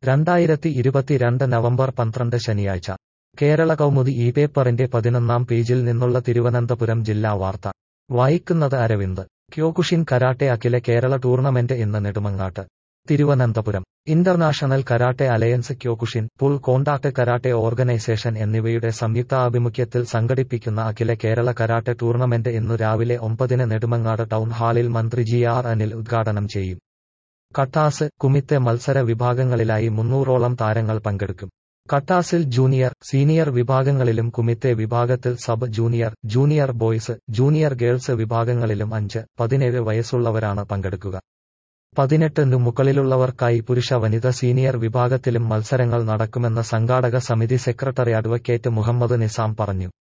രണ്ടായിരത്തി ഇരുപത്തിരണ്ട് നവംബർ പന്ത്രണ്ട് ശനിയാഴ്ച കേരള കൗമുദി ഈ പേപ്പറിന്റെ പതിനൊന്നാം പേജിൽ നിന്നുള്ള തിരുവനന്തപുരം ജില്ലാ വാർത്ത വായിക്കുന്നത് അരവിന്ദ് ക്യോകുഷിൻ കരാട്ടെ അഖില കേരള ടൂർണമെന്റ് ഇന്ന് നെടുമങ്ങാട്ട് Thiruvananthapuram international karate alliance Kyokushin full contact karate organisation എന്നിവയുടെ സംയുക്താഭിമുഖ്യത്തിൽ സംഘടിപ്പിക്കുന്ന അഖില കേരള കരാട്ടെ ടൂർണമെന്റ് ഇന്നു രാവിലെ ഒമ്പതിന് നെടുമങ്ങാട് ടൗൺ ഹാളിൽ മന്ത്രി ജി ആർ അനിൽ ഉദ്ഘാടനം ചെയ്യും കട്ടാസ് കുമിത്തെ മത്സര വിഭാഗങ്ങളിലായി മുന്നൂറോളം താരങ്ങൾ പങ്കെടുക്കും കട്ടാസിൽ ജൂനിയർ സീനിയർ വിഭാഗങ്ങളിലും കുമിത്തെ വിഭാഗത്തിൽ sub junior junior boys junior girls വിഭാഗങ്ങളിലും അഞ്ച് പതിനേഴ് വയസ്സുള്ളവരാണ് പങ്കെടുക്കുക പതിനെട്ടിനു മുകളിലുള്ളവർക്കായി പുരുഷ വനിത സീനിയർ വിഭാഗത്തിലും മത്സരങ്ങൾ നടക്കുമെന്ന് സംഘാടക സമിതി സെക്രട്ടറി അഡ്വക്കേറ്റ് മുഹമ്മദ് നിസാം പറഞ്ഞു